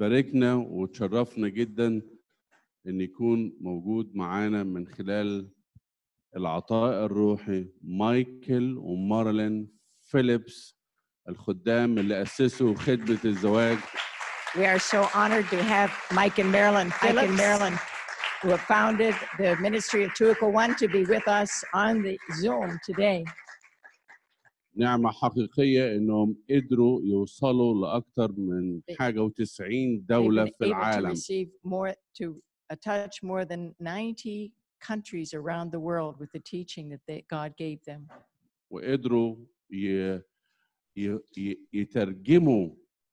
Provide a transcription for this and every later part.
باركنا وتشرفنا جدا ان يكون موجود معانا من خلال العطاء الروحي مايكل ومارلين فيليبس الخدام اللي اسسوا خدمه الزواج We are so honored to have Mike and Marilyn Phillips, Mike and Marilyn. who have founded the Ministry of Tuica One, to be with us on the Zoom today. نعمه حقيقيه انهم قدروا يوصلوا لاكثر من حاجه و90 They've دوله been في able to العالم receive more, to uh, touch more than 90 countries around the world with the teaching that they, God gave them. وقدروا ي... ي... ي... يترجموا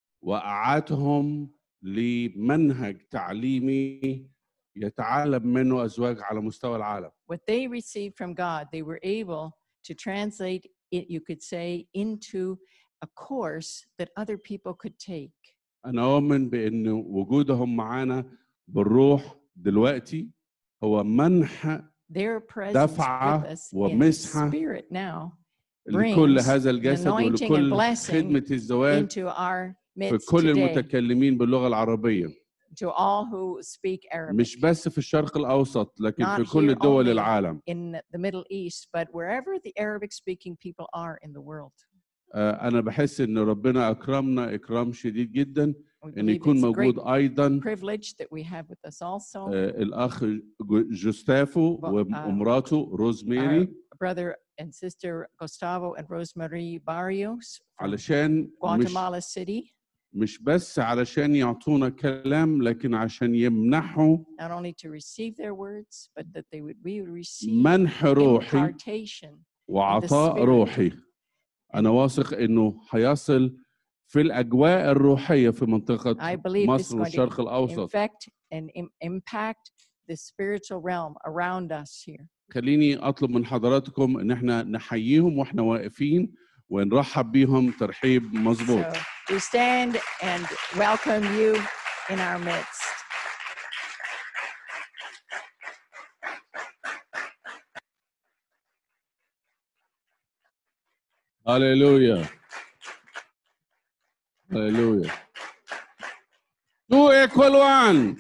وقعاتهم لمنهج تعليمي يتعلم منه ازواج على مستوى العالم What they received from God, they were able to translate it, you could say, into a course that other people could take. انا اؤمن بان وجودهم معانا بالروح دلوقتي هو منح Their presence دفعة with us in the ومسحة spirit now لكل brings هذا الجسد anointing and ولكل blessing خدمه الزواج into our في midst كل today المتكلمين باللغه العربيه to all who speak Arabic مش بس في الشرق الاوسط لكن Not في كل here دول only. العالم in the Middle East, but wherever the Arabic speaking people are in the world. آه، انا بحس ان ربنا اكرمنا اكرام شديد جدا We ان believe يكون it's a great موجود ايضا privilege that we have with us also. آه، الاخ جو- جوستافو ب- وم- آه، ومراته روزميري Our brother and sister Gustavo and Rosemary Barrios from علشان مش Guatemala City, مش بس علشان يعطونا كلام لكن عشان يمنحوا not only to receive their words, but that they would we would receive منح روحي impartation. وعطاء spirit. روحي انا واثق انه هيصل في الاجواء الروحيه في منطقه I believe this is مصر going to والشرق الاوسط infect and im- impact the spiritual realm around us here. خليني اطلب من حضراتكم ان احنا نحييهم واحنا واقفين ونرحب بيهم ترحيب مظبوط So we stand and welcome you in our midst. هللويا هللويا Two equal one.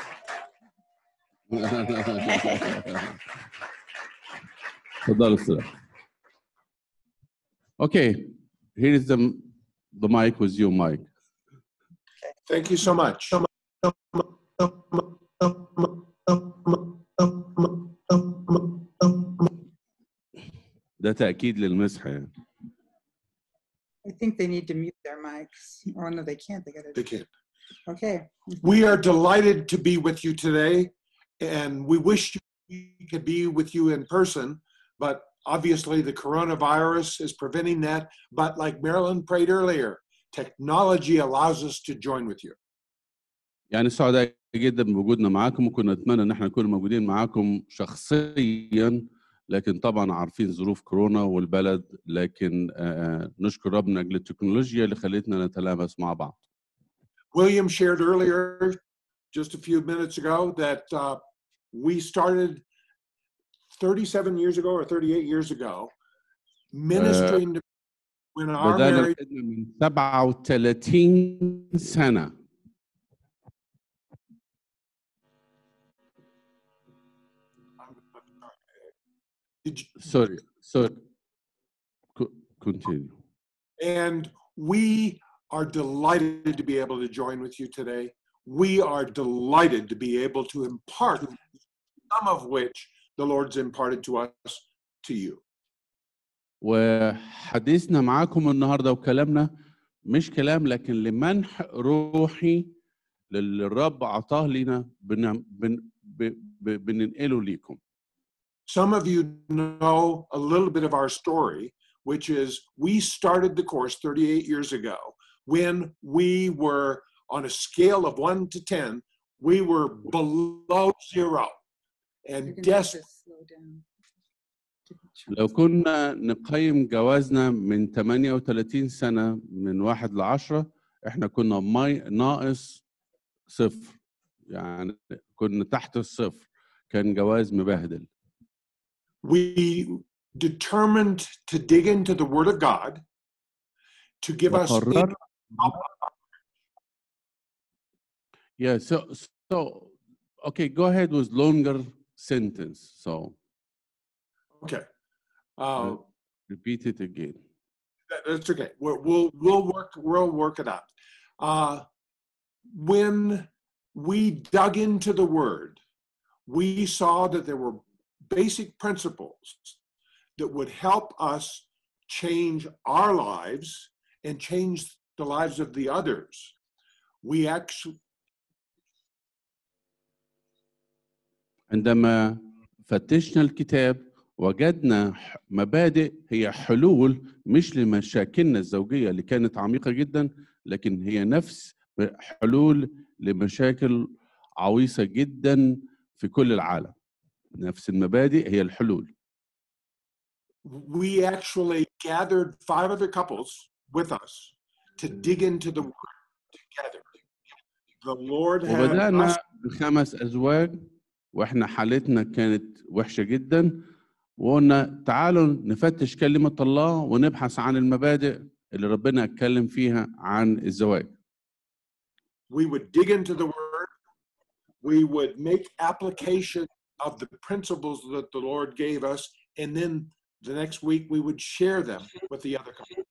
تفضل استاذ. Okay, here is the the mic with you, Mike. Thank you so much. ده تأكيد للمسح يعني. I think they need to mute their mics. Oh, no, they can't. They They gotta, can't. okay. We are delighted to be with you today, and we wish we could be with you in person, but obviously the coronavirus is preventing that. But like Marilyn prayed earlier, technology allows us to join with you. يعني سعداء جدا بوجودنا معاكم وكنا نتمنى ان احنا نكون موجودين معاكم شخصيا لكن طبعا عارفين ظروف كورونا والبلد لكن آه، نشكر ربنا اجل التكنولوجيا اللي خلتنا نتلامس مع بعض. William shared earlier, just a few minutes ago, that uh, we started 37 years ago or 38 years ago ministering to when our بدأنا marriage الخدمة من 37 سنة Did you- سوري سوري كونتينيو And we are delighted to be able to join with you today. We are delighted to be able to impart some of which the Lord's imparted to us to you. وحديثنا معاكم النهارده وكلامنا مش كلام لكن لمنح روحي للي الرب عطاه لنا بن- بن- ب- ب- بننقله ليكم Some of you know a little bit of our story, which is we started the course 38 years ago when we were on a scale of 1 to 10, we were below zero You're and gonna have desperate. to slow down. لو كنا نقيم جوازنا من 38 سنة من واحد لعشرة احنا كنا ماي ناقص صفر يعني كنا تحت الصفر كان جواز مبهدل we determined to dig into the Word of God to give us وقررنا Yeah, so, so, okay, go ahead with longer sentence. So Okay. Uh, repeat it again. that- that's okay. We'll, we'll, we'll work, we'll work it out. Uh, when we dug into the word, we saw that there were basic principles that would help us change our lives and change the lives of the others. We actually, عندما فتشنا الكتاب وجدنا ح- مبادئ هي حلول مش لمشاكلنا الزوجية اللي كانت عميقة جدا لكن هي نفس حلول لمشاكل عويصة جدا في كل العالم نفس المبادئ هي الحلول we actually gathered five other couples with us to dig into the word together. The Lord had وبدأنا us بخمس أزواج وإحنا حالتنا كانت وحشة جدا وقلنا تعالوا نفتش كلمة الله ونبحث عن المبادئ اللي ربنا اتكلم فيها عن الزواج we would dig into the word, we would make application of the principles that the Lord gave us, and then the next week we would share them with the other couple.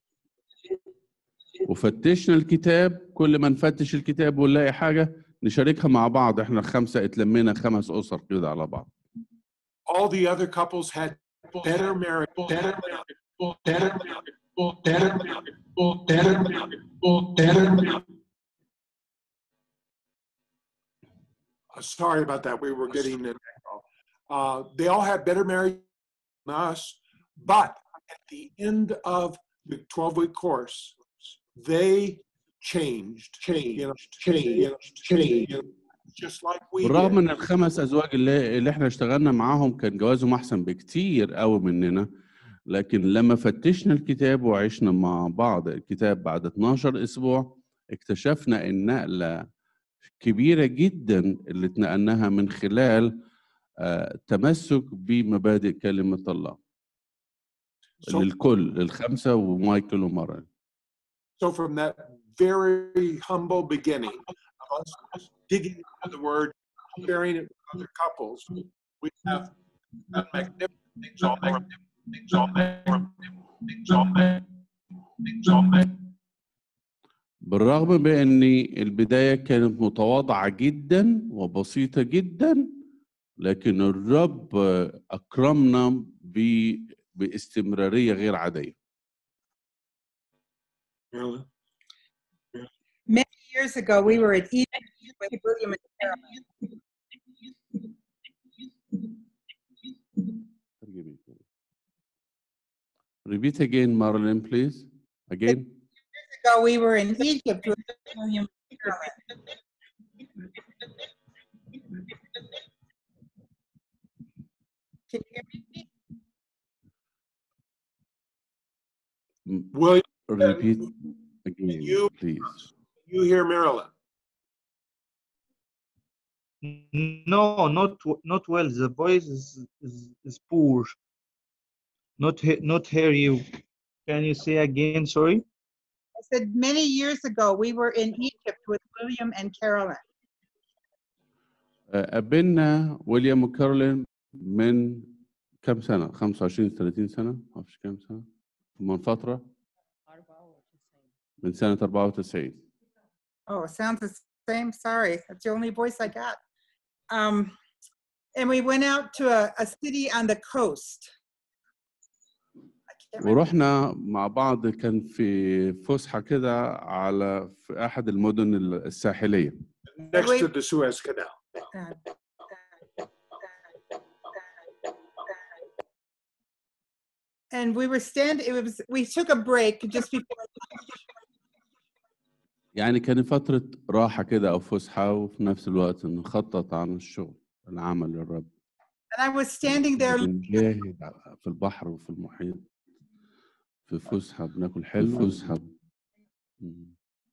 وفتشنا الكتاب كل ما نفتش الكتاب ونلاقي حاجة نشاركها مع بعض احنا الخمسة اتلمينا خمس أسر كده على بعض All the other couples had better marriage, better marriage, better marriage, better marriage, better marriage, better marriage. Uh, Sorry about that. We were getting an echo. Uh, they all had better marriage than us, but at the end of the 12 week course, they changed, changed, changed, changed, just like we بالرغم did. ان الخمس ازواج اللي, اللي احنا اشتغلنا معاهم كان جوازهم احسن بكتير قوي مننا لكن لما فتشنا الكتاب وعشنا مع بعض الكتاب بعد 12 اسبوع اكتشفنا النقله كبيره جدا اللي اتنقلناها من خلال آه، التمسك بمبادئ كلمه الله So, للكل للخمسه ومايكل ومارن so from that very humble beginning of us digging into the word, sharing it with other couples, we have done magnificent things all magnificent things all magnificent things all magnificent things all magnificent. بالرغم بان البدايه كانت متواضعه جدا وبسيطه جدا لكن الرب اكرمنا ب- باستمراريه غير عاديه Years ago, we were at Egypt with William and Carolyn. Repeat again, Marlon, please. Again. Years ago, we were in Egypt with William and Carolyn. Can you hear me? M- William, Repeat again, you- please. you hear Marilyn? No, not w- not well. The voice is is, is poor. Not he- not hear you. Can you say again? Sorry. I said, many years ago, we were in Egypt with William and Carolyn. آه، قابلنا ويليام وكارولين من كم سنة؟ 25 30 سنة؟ ما اعرفش كم سنة؟ من فترة من سنة 94 Oh, it sounds the same. Sorry, that's the only voice I got. Um, and we went out to a, a city on the coast. I can't remember. ورحنا مع بعض كان في فسحة كده على في أحد المدن الساحلية Next Wait. to the Suez Canal. And we were stand. It was. We took a break just before. يعني كان فترة راحة كده أو فسحة وفي نفس الوقت نخطط عن الشغل العمل للرب And I was standing there. بنجاهد في البحر وفي المحيط في فسحة بناكل حلو فسحة مم.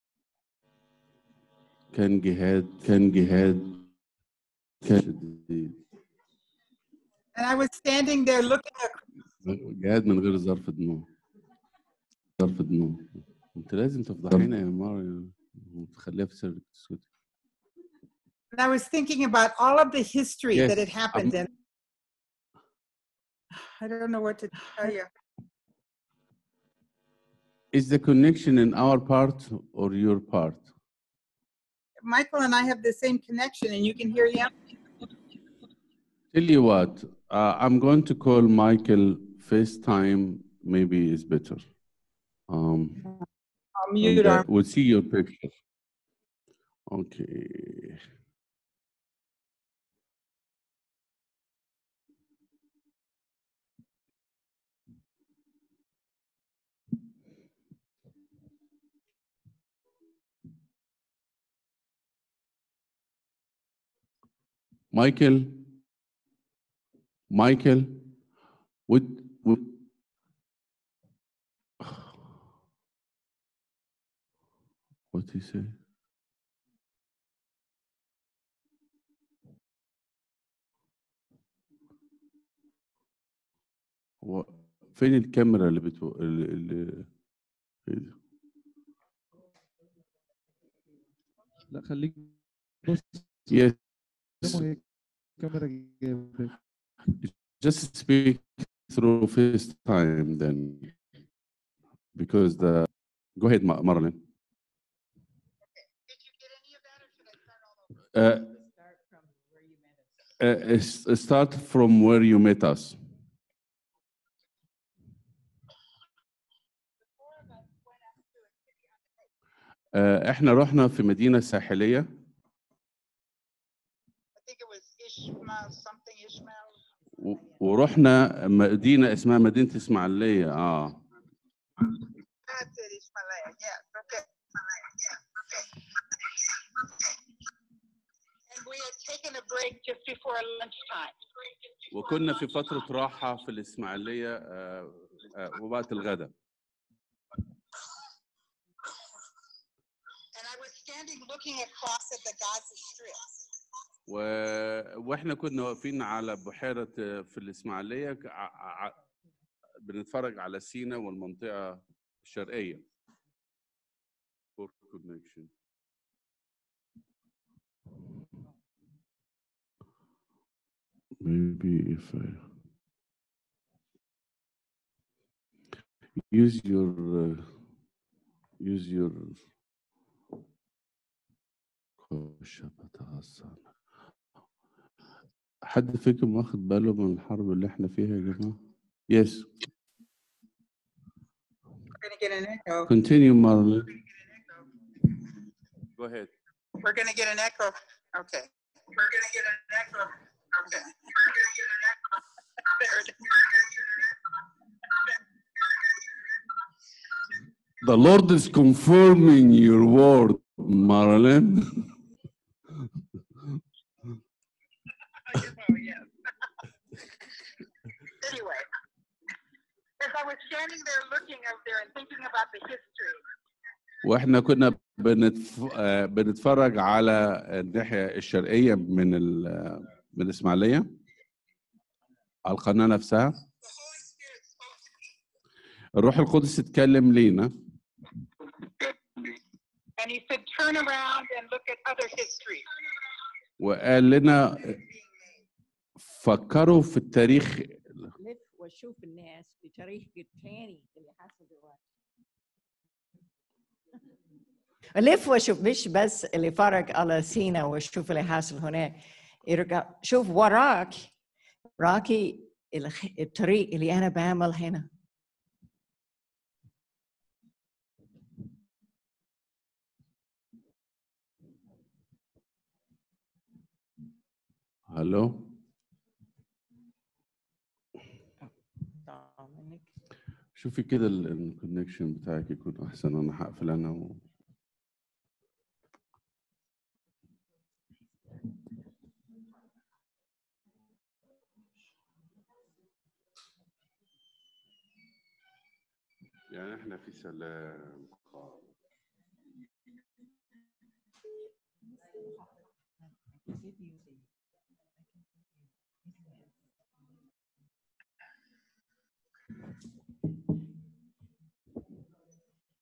كان جهاد كان جهاد كان شديد And I was standing there looking at. جهاد من غير ظرف دموع ظرف دموع انت لازم تفضحينا يا ماريا وتخليها في سر السود And I was thinking about all of the history that Yes, had happened um, and I don't know what to tell you. Is the connection in our part or your part? Michael and I have the same connection and you can hear him. Tell you what, uh, I'm going to call Michael FaceTime, maybe is better. Um, I'll and, mute uh, our, We'll see your picture. Okay. Michael, Michael, would, would, what he say? هو فين الكاميرا اللي بتو... اللي, اللي... إيه ده؟ لا خليك بص Yes, قدامه هي الكاميرا جايبك just speak through FaceTime then. Because the, go ahead, Ma- Marilyn. Uh, Start from where you met us. uh, s- start from where you met us. Uh, احنا رحنا في مدينة ساحلية I think it was Ishmael, something Ishmael. و- ورحنا مدينة اسمها مدينة اسماعيلية اه That's it, Ishmael, yes, okay. And we had taken a break just before lunchtime. وكنا في فترة راحة في الإسماعيلية آه، آه، وقت الغداء And I was standing looking across at the Gaza Strip. و... واحنا كنا واقفين على بحيرة آه، في الإسماعيلية ك- ع... ع... بنتفرج على سينا والمنطقة الشرقية. Poor connection. Maybe if I use your uh, use your خشبة حد فيكم واخد باله من الحرب اللي احنا فيها يا جماعة؟ Yes, We're gonna get an echo. continue Marlon. Go ahead. We're gonna get an echo. Okay. We're gonna get an echo. Okay. We're gonna get an echo. There it is. The Lord is confirming your word, Marilyn. Oh, yes. Anyway, as I was standing there looking out there and thinking about the history, واحنا كنا بنتف... آه، بنتفرج على الناحية الشرقية من ال... من الإسماعيلية على القناة نفسها the Holy Spirit spoke to me الروح القدس اتكلم لينا and he said, turn around and look at other history. وقال لنا فكروا في التاريخ لف وشوف الناس بتاريخ التاني اللي حصل دلوقتي لف وشوف مش بس اللي فرق على سينا وشوف اللي حاصل هناك ارجع شوف وراك راكي الخ- الطريق اللي انا بعمل هنا الو Dominic. شوفي كده الكونكشن بتاعك يكون احسن انا هقفل انا و... يعني احنا في سلام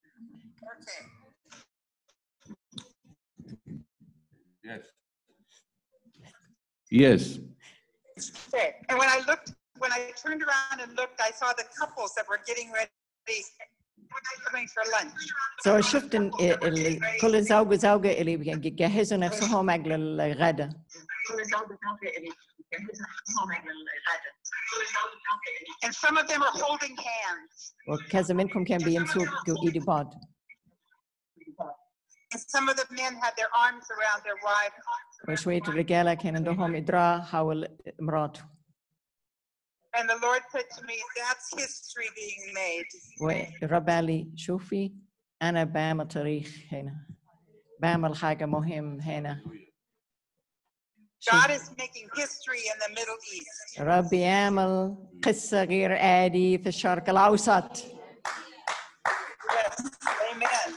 Okay. Yes. Yes. Okay. And when I looked, when I turned around and looked, I saw the couples that were getting ready, coming for lunch. سو شفت ال- ال- كل زوج وزوجة اللي بيجهزوا نفسهم أجل الغداء And some of them are holding hands. وكذا منكم كان بيمسكوا إيد بعض And some of the men had their arms around their wives. وشوية الرجالة كان عندهم إدراع حول مراته And the Lord said to me, that's history being made. والرب قال لي شوفي أنا بعمل تاريخ هنا بعمل حاجة مهم هنا God شوف is making history in the Middle East. الرب يعمل قصة غير عادي في الشرق الأوسط Yes. Amen.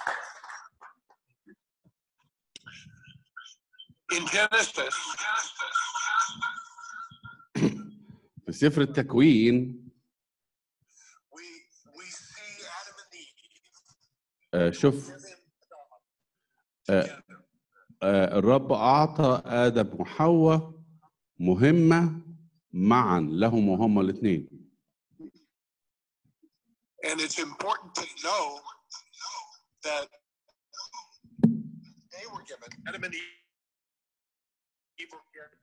In Genesis, في سفر التكوين we, we see Adam and Eve. آه، شوف آه، آه، الرب أعطى آدم وحواء مهمة معا لهم وهما الاثنين And it's important to know that they were given, Adam and Eve were given.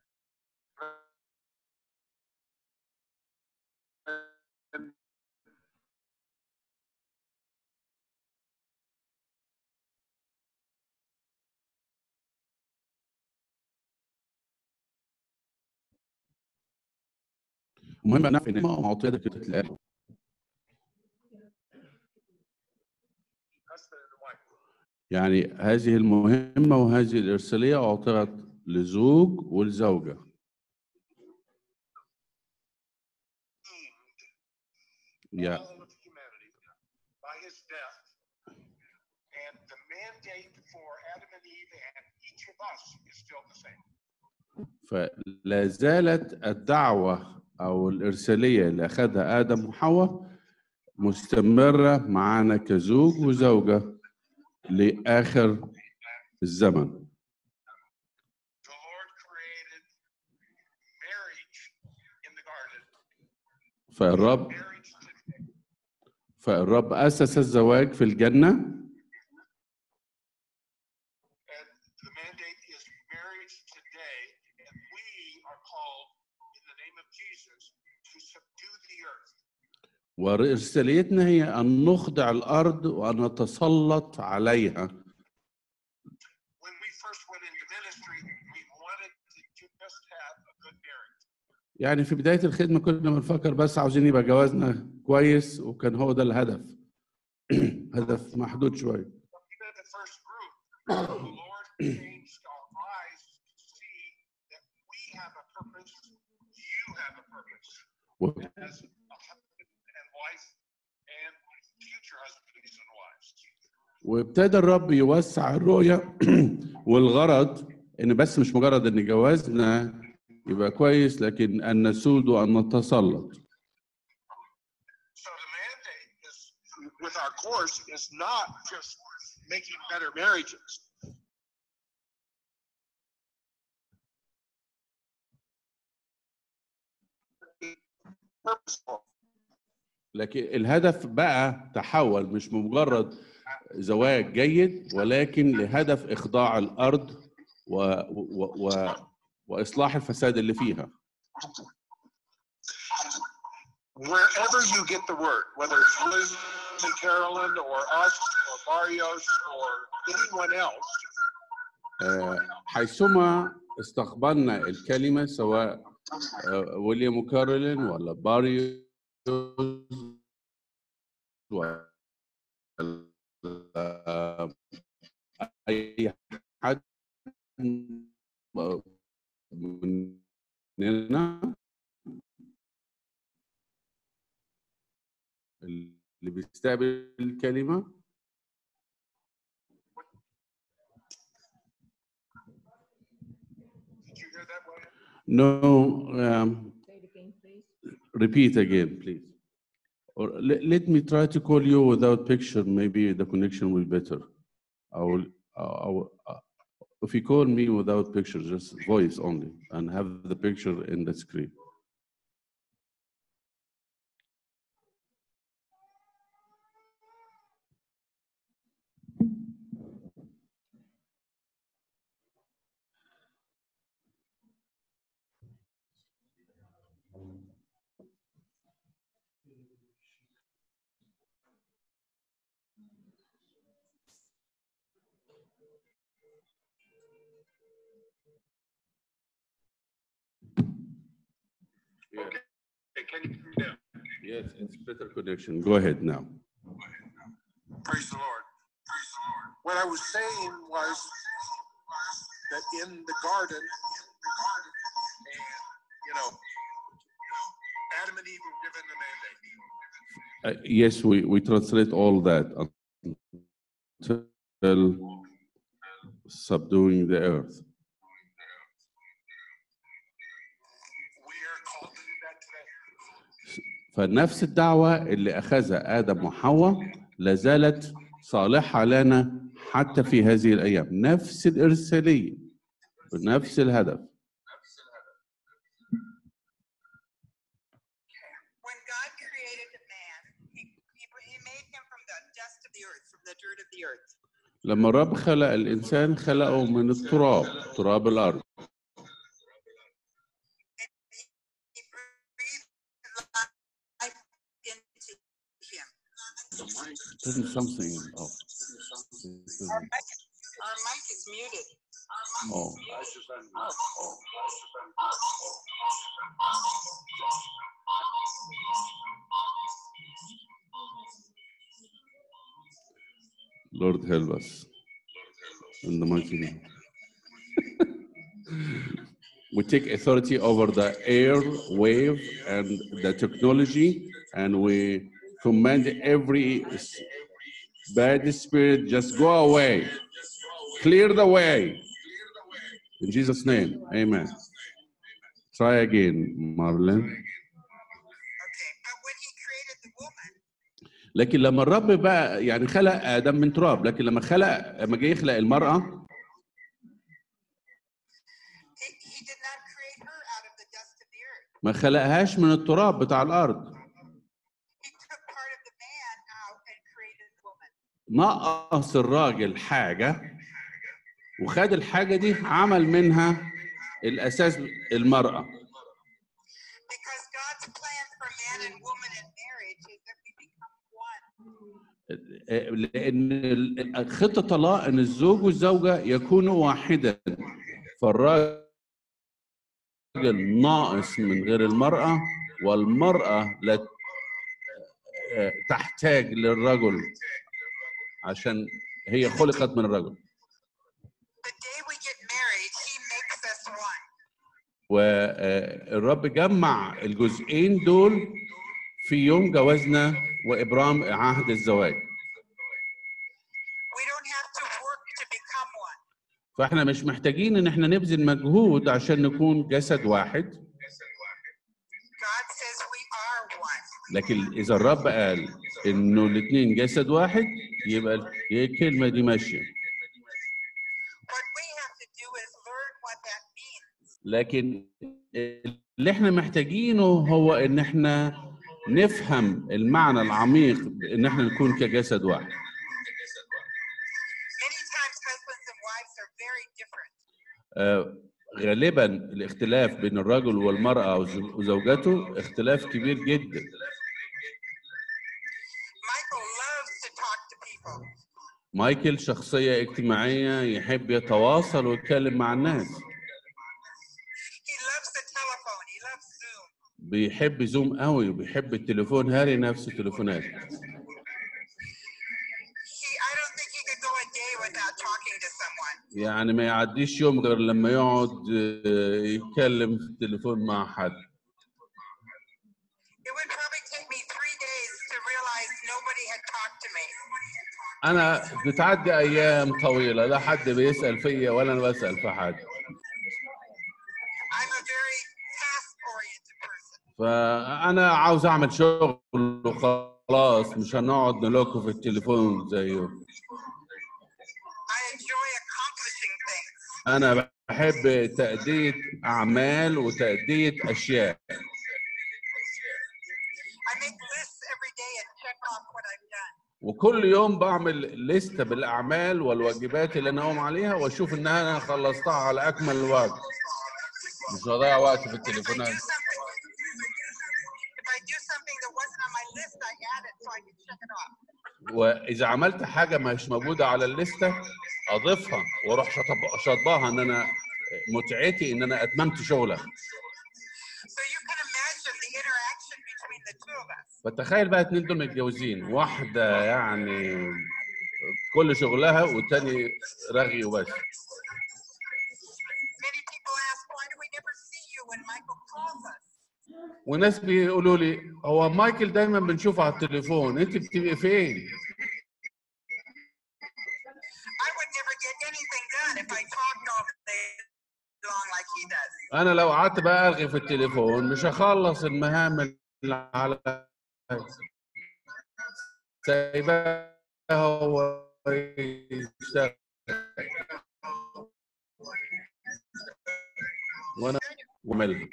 And مهم نعرف ان ما معطيه ده كده الآن. husband and wife. يعني هذه المهمة وهذه الإرسالية أعطيت لزوج والزوجة Yeah. all of humanity by his death. And the mandate for Adam and Eve and each of us is still the same. فلا زالت الدعوة أو الإرسالية اللي أخذها آدم وحواء مستمرة معنا كزوج وزوجة لآخر الزمن The Lord created marriage in the garden. فالرب Marriage today. فالرب أسس الزواج في الجنة And the mandate is marriage today. And we are called in the name of Jesus to subdue the earth. وإرساليتنا هي أن نخضع الأرض وأن نتسلط عليها When we first went into ministry, we wanted to just have a good marriage. يعني في بداية الخدمة كنا بنفكر بس عاوزين يبقى جوازنا كويس وكان هو ده الهدف هدف محدود شوية Even in the first group, the Lord changed our eyes to see that we have a purpose, you have a purpose و- as a husband and wife and future husbands and wives. وابتدى الرب يوسع الرؤية والغرض ان بس مش مجرد ان جوازنا يبقى كويس لكن ان نسود وان نتسلط So the mandate is with our course is not just making better marriages. Purposeful. لكن الهدف بقى تحول مش مجرد زواج جيد ولكن لهدف اخضاع الارض و... و... و... واصلاح الفساد اللي فيها wherever you get the word, whether it's Liz and Carolyn or us or Barrios or anyone else, آه، حيثما استقبلنا الكلمة سواء آه، ويليام وكارولين ولا باريوس ولا آه، أي حد مننا اللي بيستقبل الكلمة did you hear that, William? No, um, repeat again, please. Or let, let me try to call you without picture, maybe the connection will better. I will, I will, uh, if you call me without picture, just voice only, and have the picture in the screen. Yes, it's better connection. Go ahead now. Praise the Lord. Praise the Lord. What I was saying was that in the garden, and you know, Adam and Eve were given the mandate. Uh, yes, we, we translate all that until subduing the earth. We are called to do that today. فنفس الدعوة اللي أخذها آدم وحواء لا زالت صالحة لنا حتى في هذه الأيام نفس الإرسالية ونفس الهدف when God created the man, he, he, he made him from the dust of the earth, from the dirt of the earth. لما الرب خلق الإنسان خلقه من التراب تراب الأرض He breathed life into him. Turn something off. Our mic, our mic is muted. Oh. Lord help us. In the mighty name. we take authority over the air wave and the technology, and we command every s- bad spirit just go away. Clear the way. In Jesus' name, amen. Try again, Marlon. Okay, but when he created the woman, لكن لما الرب بقى يعني خلق ادم من تراب لكن لما خلق لما جه يخلق المراه he, he did not create her out of the dust of the earth. ما خلقهاش من التراب بتاع الارض He took part of the man out and created the woman. نقص الراجل حاجه وخد الحاجه دي عمل منها الاساس المراه Because God's plan for man and woman in marriage is that we become one. لان ال- خطه الله ان الزوج والزوجه يكونوا واحدا فالراجل ناقص من غير المراه والمراه لا ت- تحتاج للرجل عشان هي خلقت من الرجل The day we get married, he makes us one. والرب جمع الجزئين دول في يوم جوازنا وابرام عهد الزواج We don't have to work to become one. فاحنا مش محتاجين ان احنا نبذل مجهود عشان نكون جسد واحد God says we are one. لكن اذا الرب قال انه الاثنين جسد واحد يبقى هي الكلمه دي ماشيه What we have to do is learn what that means. لكن اللي احنا محتاجينه هو ان احنا نفهم المعنى العميق ان احنا نكون كجسد واحد Many times husbands and wives are very different. آه، غالبا الاختلاف بين الرجل والمرأة وزو- وزوجته اختلاف كبير جدا Michael loves to talk to people. مايكل شخصية اجتماعية يحب يتواصل ويتكلم مع الناس He loves the telephone. He loves Zoom. بيحب زوم قوي وبيحب التليفون هاري نفس التليفونات He, I don't think he could go a day without talking to someone. يعني ما يعديش يوم غير لما يقعد آه، يتكلم في التليفون مع حد It would probably take me three days to realize nobody had talked to me. انا بتعدي ايام طويله لا حد بيسال فيا ولا انا بسال في حد I'm a very task-oriented person. فانا عاوز اعمل شغل وخلاص مش هنقعد نلوكه في التليفون زيه I enjoy accomplishing things. انا بحب تأدية اعمال وتأدية اشياء I make lists every day and check off what I've done. وكل يوم بعمل لستة بالاعمال والواجبات اللي انا اقوم عليها واشوف انها انا خلصتها على اكمل وجه مش بضيع وقت في And if I do التليفونات something, if I do something that wasn't on my list, I add it so I can check it off. واذا عملت حاجه مش موجوده على الليسته اضيفها واروح شطب- شطبها ان انا متعتي ان انا اتممت شغلك So you can imagine the interaction between the two of us. فتخيل بقى اتنين دول متجوزين واحده يعني كل شغلها والتاني رغي وبس Many people ask, why do we never see you when Michael calls us? وناس بيقولوا لي هو مايكل دايما بنشوفه على التليفون انت بتبقي فين I would never get anything done if I talked all day long like he does. انا لو قعدت بقى الغي في التليفون مش هخلص المهام اللي على سايبها هو يشتغل وانا وملها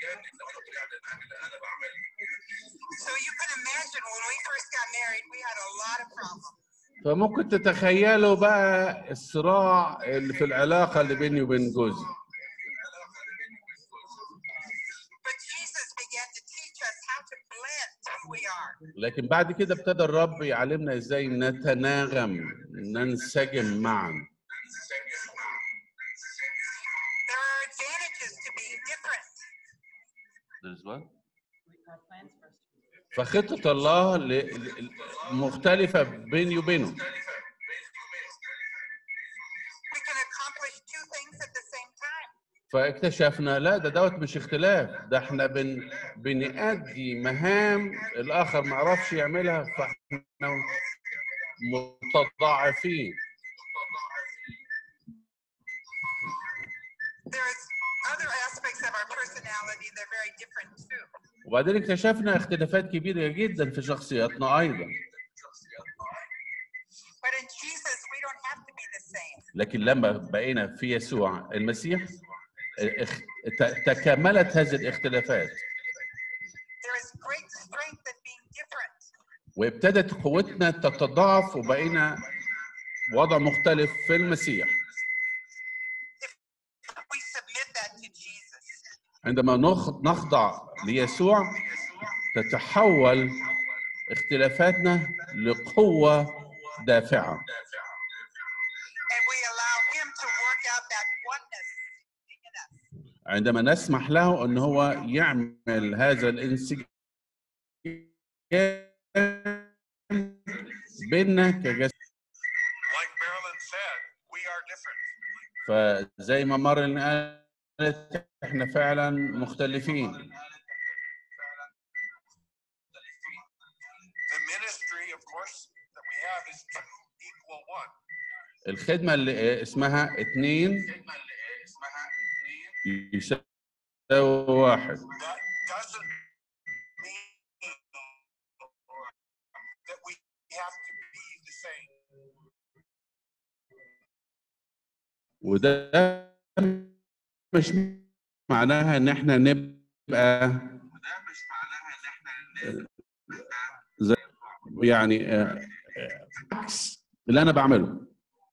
So you can imagine when we first got married, we had a lot of problems. فممكن تتخيلوا بقى الصراع اللي في العلاقه اللي بيني وبين جوزي But Jesus began to teach us how to blend who we are. لكن بعد كده ابتدى الرب يعلمنا ازاي نتناغم ننسجم معا There are advantages to being different. فخطة الله ل- ل- مختلفة بيني وبينه We can accomplish two things at the same time. فاكتشفنا لا ده دوت مش اختلاف ده احنا بن بنأدي مهام الآخر ما عرفش يعملها فاحنا متضاعفين There's other aspects of our personality that are very different too. وبعدين اكتشفنا اختلافات كبيرة جدا في شخصياتنا أيضا But in Jesus, we don't have to be the same. لكن لما بقينا في يسوع المسيح اخ- ت- تكاملت هذه الاختلافات There is great strength in being different. وابتدت قوتنا تتضاعف وبقينا وضع مختلف في المسيح We submit that to Jesus. عندما نخ- نخضع ليسوع تتحول اختلافاتنا لقوة دافعة And we allow Him to work out that oneness in us. عندما نسمح له أن هو يعمل هذا الانسجام بيننا كجسد Like Marilyn said, we are different. فزي ما مارلين قالت احنا فعلا مختلفين The ministry, of course, that we have is to equal one. الخدمة اللي اسمها اتنين يساوي واحد That doesn't mean that we have to be the same. وده مش معناها ان احنا نبقى زي يعني آه، آه، عكس اللي انا بعمله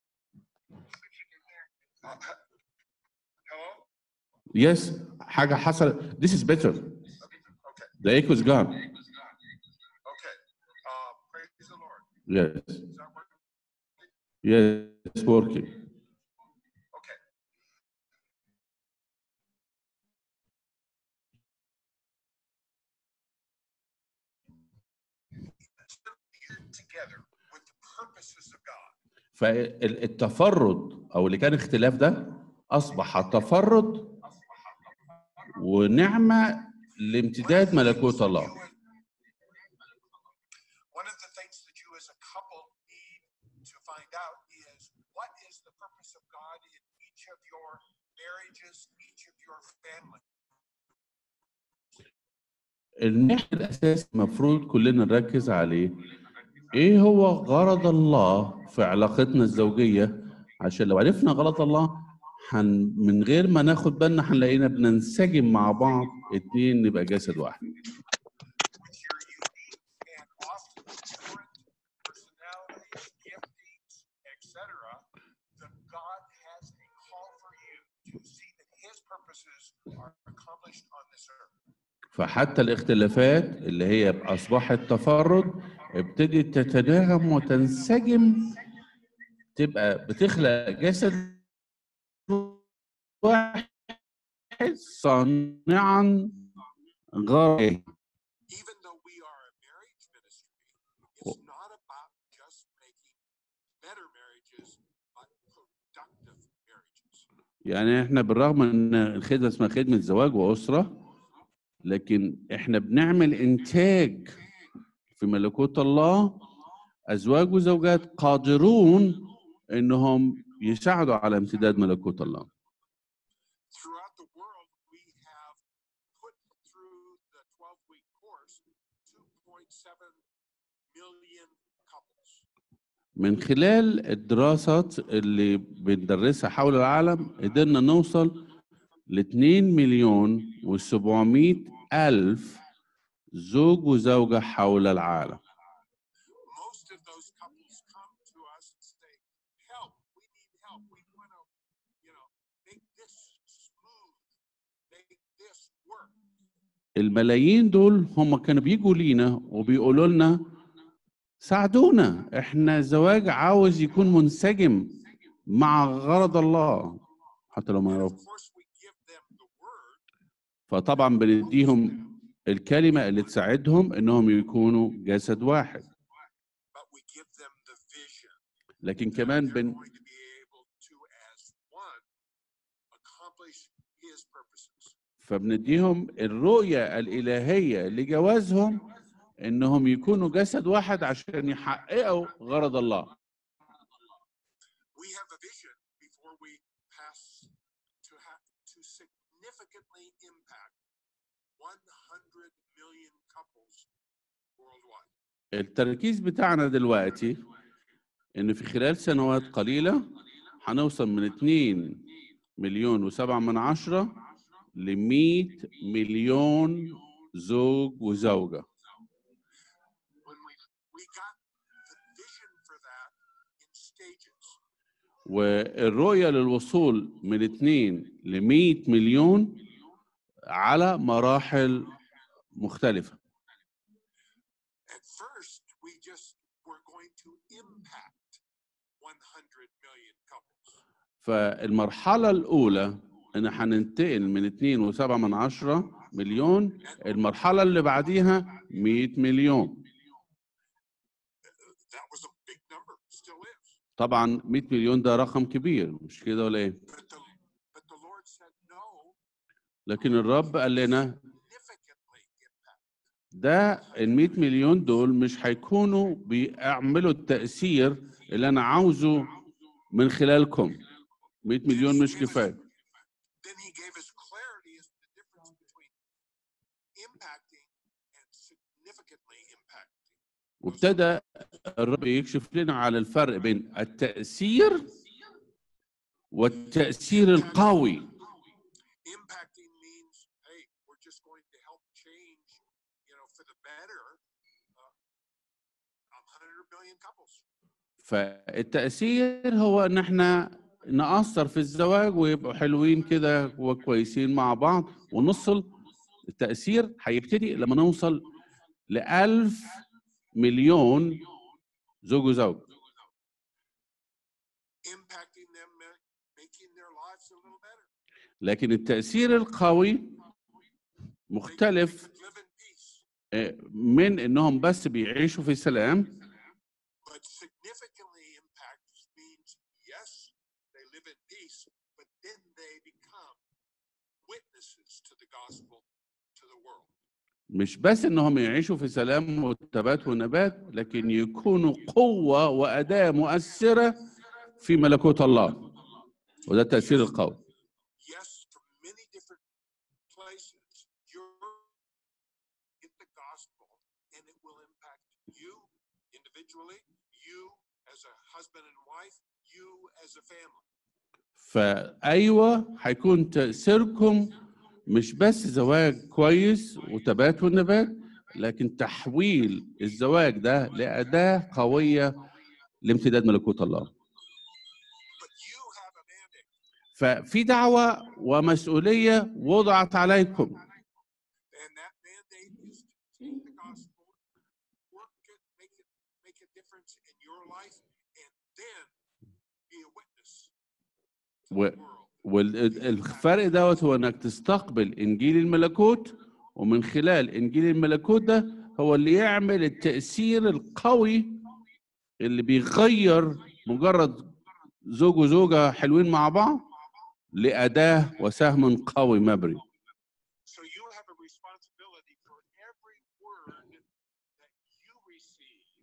Hello? يس حاجه حصلت this is better the echo is gone Okay. Uh, praise the Lord. yes Is that working? yes working Okay. Together with the purposes of God. فالتفرد او اللي كان اختلاف ده اصبح تفرد ونعمه لامتداد ملكوت الله One of the things that you as a couple need to find out is what is the purpose of God in each of your marriages, each of your family. الناحيه الاساسي المفروض كلنا نركز عليه ايه هو غرض الله في علاقتنا الزوجيه عشان لو عرفنا غلط الله حن من غير ما ناخد بالنا هنلاقينا بننسجم مع بعض اتنين نبقى جسد واحد with your unique and often different personalities, giftings, etc., that God has a call for you to see that His purposes are accomplished on this earth. فحتى الاختلافات اللي هي اصبحت تفرد ابتدت تتناغم وتنسجم تبقى بتخلق جسد واحد صانعا غاية Even though we are a marriage ministry, it's not about just making better marriages, but productive marriages. يعني احنا بالرغم ان الخدمه اسمها خدمه زواج واسره لكن احنا بنعمل انتاج في ملكوت الله ازواج وزوجات قادرون انهم يساعدوا على امتداد ملكوت الله Throughout the world, we have put through the 12 week course 2.7 million couples. من خلال الدراسات اللي بندرسها حول العالم قدرنا نوصل ل 2 مليون و700 ألف زوج وزوجة حول العالم Most of those couples come to us and say, Help, we need help. We want to, you know, make this smooth, make this work. الملايين دول هم كانوا بيجوا لينا وبيقولوا لنا ساعدونا احنا الزواج عاوز يكون منسجم مع غرض الله حتى لو ما And of يعرفوا course, we give them the word, فطبعا بنديهم الكلمة اللي تساعدهم انهم يكونوا جسد واحد but we give them the vision. لكن that كمان they're بن going to be able to, as one, accomplish His purposes. فبنديهم الرؤية الإلهية لجوازهم انهم يكونوا جسد واحد عشان يحققوا غرض الله We have a vision before we pass to have to significantly impact 100 million couples worldwide. التركيز بتاعنا دلوقتي ان في خلال سنوات قليلة هنوصل من 2 مليون وسبعة من عشرة ل 100 مليون زوج وزوجة When we we got the vision for that in stages. والرؤية للوصول من 2 ل 100 مليون على مراحل مختلفة At first, we just were going to impact 100 million couples. فالمرحلة الأولى إن هننتقل من 2 و7 من عشرة مليون المرحلة اللي بعديها 100 مليون That was a big number, still is. طبعا 100 مليون ده رقم كبير مش كده ولا ايه But the but the Lord said no, لكن الرب قال لنا significantly impact. ده ال 100 مليون دول مش هيكونوا بيعملوا التأثير اللي أنا عاوزه من خلالكم 100 مليون مش كفاية Then he gave us clarity as to the difference between impacting and significantly impacting. وابتدى الرب يكشف لنا على الفرق بين التأثير والتأثير القوي Impacting means, hey, we're just going to help change, you know, for the better, uh, 100 million couples. فالتأثير هو إن إحنا نأثر في الزواج ويبقوا حلوين كده وكويسين مع بعض ونوصل التأثير هيبتدي لما نوصل لألف مليون زوج وزوج Impacting them, ma- making their lives a little better. لكن التأثير القوي They, they مختلف could live in peace. آه، من إنهم بس بيعيشوا في سلام But significantly impacts means, yes, they live in peace, but then they become witnesses to the gospel to the world. مش بس إنهم يعيشوا في سلام والتبات والنبات لكن يكونوا قوة وأداة مؤثرة في ملكوت الله وده التأثير القوي Yes, from many different places, you're get the gospel and it will impact you individually, you as a husband and wife, you as a family. فايوه هيكون تاثيركم مش بس زواج كويس وتبات والنبات لكن تحويل الزواج ده لاداه قويه لامتداد ملكوت الله But you have a mandate, ففي دعوه ومسؤوليه وضعت عليكم and that mandate is to take the gospel, work it, make it make a difference in your life, and then be a witness to و- the world. والفرق دوت هو انك تستقبل انجيل الملكوت ومن خلال انجيل الملكوت ده هو اللي يعمل التاثير القوي اللي بيغير مجرد زوج وزوجه حلوين مع بعض لاداه وسهم قوي مبري So you have a responsibility for every word that you receive.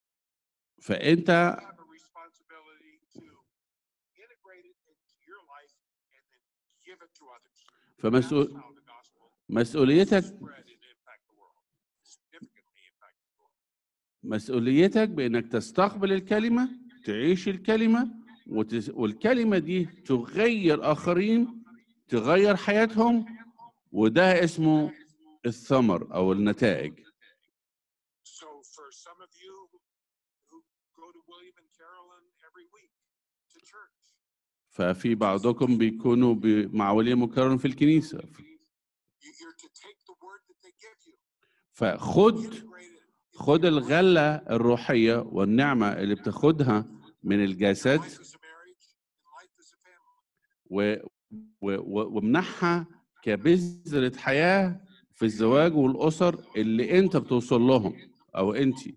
فانت You have a responsibility to integrate it into your life and then give it to others. That's فمسؤول how the gospel مسؤوليتك spread and impact the world, significantly impact the world. مسؤوليتك بانك تستقبل الكلمه تعيش الكلمه وتس... والكلمه دي تغير اخرين تغير حياتهم وده اسمه الثمر او النتائج So for some of you who, who go to William and Carolyn every week to church, ففي بعضكم بيكونوا ب... مع وليم وكارون في الكنيسه you- you're to take the word that they give you, فخد integrate it. into خد your life. الغله الروحيه والنعمه اللي بتاخدها من الجسد Life is a marriage and life is a family. و... و... و... وامنحها كبذرة حياة في الزواج والأسر اللي أنت بتوصل لهم أو أنت Then,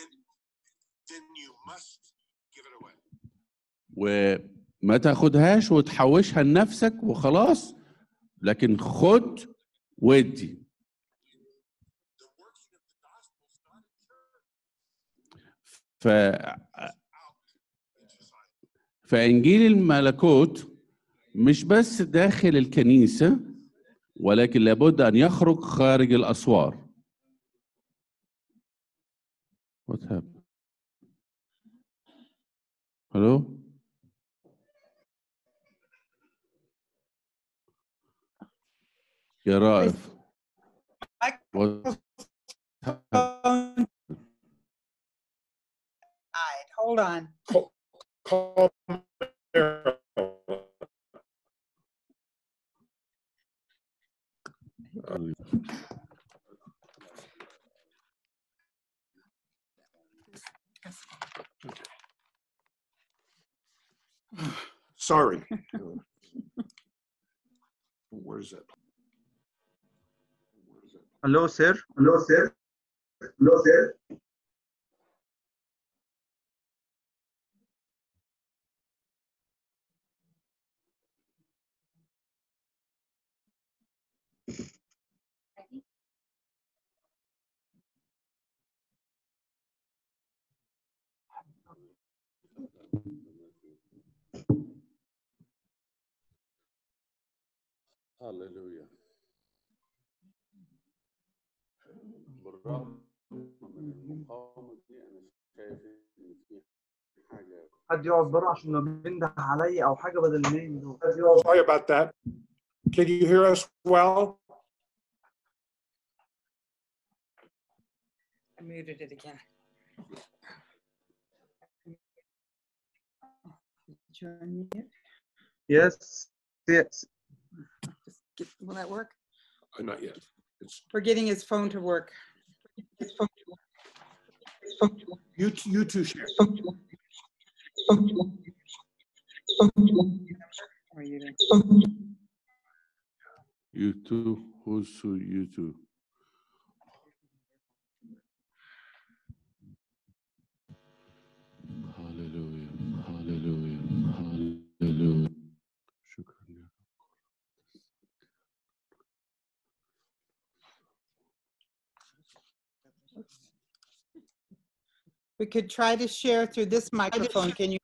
then you must give it away. وما تاخدهاش وتحوشها لنفسك وخلاص لكن خد ودي The working of the gospel is not in church, ف... out in society. فإنجيل الملكوت مش بس داخل الكنيسة ولكن لابد أن يخرج خارج الأسوار What happened? Hello? يا رائف What happened? Phone died. Hold on. Call Marilyn. Sorry. Where's that? Where's that? Hello, sir. Hello, sir. Hello, sir. هللويا بالرغم من المقاومة دي أنا شايف إن في حاجة حد يقعد بره عشان بينده عليا او حاجه بدل النايم دول Sorry about that. Can you hear us well? I muted it again. Did you unmute? Yes. Yes. Just get, will that work? Uh, Not yet. It's, We're getting his phone to work. His phone to work. His phone to work. you, t- you two share. His phone to work. His phone to work. His phone to work. How are you doing? His phone to work. You too, who's who you too? هللويا هللويا هللويا شكرا يا رب We could try to share through this microphone. Can you?